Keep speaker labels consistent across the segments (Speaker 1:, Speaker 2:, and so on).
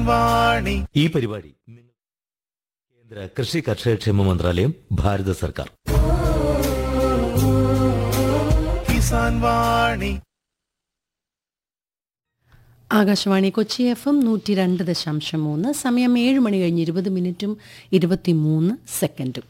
Speaker 1: വാണി
Speaker 2: ഈ പരിപാടി നിങ്ങൾ കേന്ദ്ര കൃഷി കർഷകക്ഷേമ മന്ത്രാലയം ഭാരത സർക്കാർ
Speaker 1: കിസാൻ വാണി
Speaker 3: ആകാശവാണി കൊച്ചി എഫ് എം നൂറ്റി രണ്ട് ദശാംശം മൂന്ന് സമയം ഏഴ് മണി കഴിഞ്ഞ് ഇരുപത് മിനിറ്റും ഇരുപത്തിമൂന്ന് സെക്കൻഡും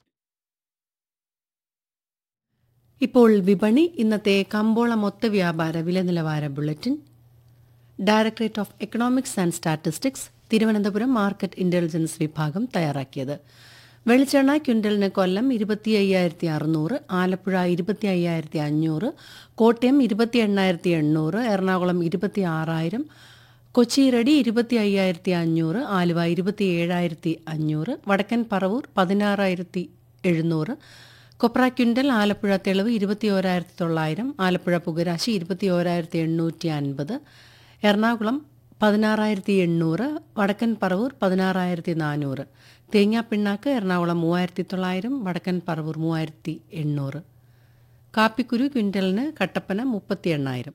Speaker 3: ഇപ്പോൾ വിപണി ഇന്നത്തെ കമ്പോള മൊത്ത വ്യാപാര വില നിലവാര bulletin directorate of economics and statistics Thiruvananthapuram market intelligence വിഭാഗം തയ്യാറാക്കിയത് വെളിച്ചെണ്ണ ക്വിൻ്റലിന് കൊല്ലം ഇരുപത്തി അയ്യായിരത്തി അറുന്നൂറ് ആലപ്പുഴ ഇരുപത്തി അയ്യായിരത്തി അഞ്ഞൂറ് കോട്ടയം ഇരുപത്തി എണ്ണായിരത്തി എണ്ണൂറ് എറണാകുളം ഇരുപത്തി ആറായിരം കൊച്ചി റെഡി ഇരുപത്തി അയ്യായിരത്തി അഞ്ഞൂറ് ആലുവ ഇരുപത്തി ഏഴായിരത്തി അഞ്ഞൂറ് വടക്കൻ പറവൂർ പതിനാറായിരത്തി എഴുന്നൂറ് കൊപ്ര ക്വിൻ്റൽ ആലപ്പുഴ തെളിവ് ഇരുപത്തി ഓരായിരത്തി തൊള്ളായിരം ആലപ്പുഴ പുകരാശി ഇരുപത്തി ഓരായിരത്തി എണ്ണൂറ്റി അൻപത് എറണാകുളം പതിനാറായിരത്തി എണ്ണൂറ് വടക്കൻ പറവൂർ പതിനാറായിരത്തി നാനൂറ് തേങ്ങാപ്പിണ്ണാക്ക് എറണാകുളം മൂവായിരത്തി തൊള്ളായിരം വടക്കൻ പറവൂർ മൂവായിരത്തി എണ്ണൂറ് കാപ്പിക്കുരു ക്വിൻ്റലിന് കട്ടപ്പന മുപ്പത്തി എണ്ണായിരം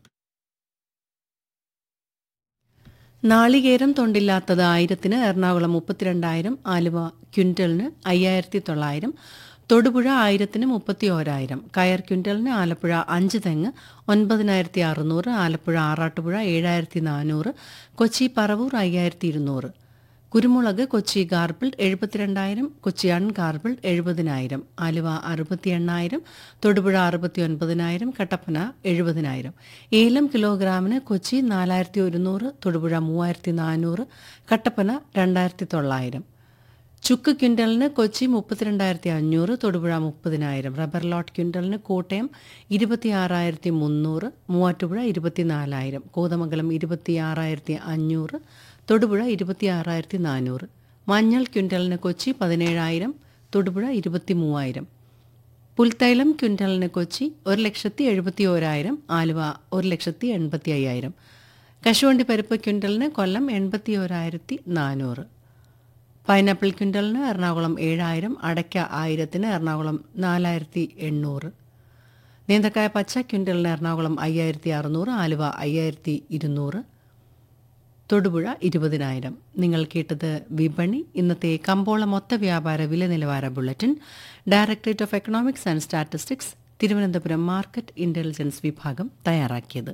Speaker 3: നാളികേരം തൊണ്ടില്ലാത്തത് ആയിരത്തിന് എറണാകുളം മുപ്പത്തിരണ്ടായിരം ആലുവ ക്വിൻ്റലിന് അയ്യായിരത്തി തൊള്ളായിരം തൊടുപുഴ ആയിരത്തിന് മുപ്പത്തി ഓരായിരം കയർ ക്വിൻ്റലിന് ആലപ്പുഴ അഞ്ച് തെങ്ങ് ഒൻപതിനായിരത്തി അറുന്നൂറ് ആലപ്പുഴ ആറാട്ടുപുഴ ഏഴായിരത്തി നാനൂറ് കൊച്ചി പറവൂർ അയ്യായിരത്തി ഇരുന്നൂറ് കുരുമുളക് കൊച്ചി ഗാർബിൾഡ് എഴുപത്തിരണ്ടായിരം കൊച്ചി അൺ ഗാർബിൾഡ് എഴുപതിനായിരം ആലുവ അറുപത്തി എണ്ണായിരം തൊടുപുഴ അറുപത്തി ഒൻപതിനായിരം കട്ടപ്പന എഴുപതിനായിരം ഏലം കിലോഗ്രാമിന് കൊച്ചി നാലായിരത്തി ഒരുന്നൂറ് തൊടുപുഴ മൂവായിരത്തി നാനൂറ് കട്ടപ്പന രണ്ടായിരത്തി തൊള്ളായിരം ചുക്ക് ക്വിൻ്റലിന് കൊച്ചി മുപ്പത്തിരണ്ടായിരത്തി അഞ്ഞൂറ് തൊടുപുഴ മുപ്പതിനായിരം റബ്ബർ ലോട്ട് ക്വിൻ്റലിന് കോട്ടയം ഇരുപത്തി ആറായിരത്തി മുന്നൂറ് മൂവാറ്റുപുഴ ഇരുപത്തിനാലായിരം കോതമംഗലം ഇരുപത്തി ആറായിരത്തി അഞ്ഞൂറ് തൊടുപുഴ ഇരുപത്തി ആറായിരത്തി നാനൂറ് മഞ്ഞൾ ക്വിൻ്റലിന് കൊച്ചി പതിനേഴായിരം തൊടുപുഴ ഇരുപത്തി മൂവായിരം പുൽത്തൈലം ക്വിൻ്റലിന് കൊച്ചി ഒരു ലക്ഷത്തി എഴുപത്തി ഓരായിരം ആലുവ ഒരു ലക്ഷത്തി എൺപത്തി അയ്യായിരം കശുവണ്ടി പരിപ്പ് ക്വിൻ്റലിന് കൊല്ലം എൺപത്തി ഓരായിരത്തി നാനൂറ് പൈനാപ്പിൾ ക്വിൻ്റലിന് എറണാകുളം ഏഴായിരം അടയ്ക്ക ആയിരത്തിന് എറണാകുളം നാലായിരത്തി എണ്ണൂറ് നീന്തക്കായ പച്ച ക്വിൻ്റലിന് എറണാകുളം അയ്യായിരത്തി അറുന്നൂറ് ആലുവ അയ്യായിരത്തി ഇരുന്നൂറ് തൊടുപുഴ ഇരുപതിനായിരം നിങ്ങൾ കേട്ടത് വിപണി ഇന്നത്തെ കമ്പോള മൊത്ത വ്യാപാര വില നിലവാര bulletin directorate of economics and statistics Thiruvananthapuram market intelligence വിഭാഗം തയ്യാറാക്കിയത്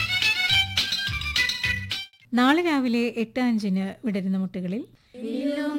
Speaker 4: നാളെ രാവിലെ എട്ട് അഞ്ചിന് വിടരുന്ന മുട്ടുകളിൽ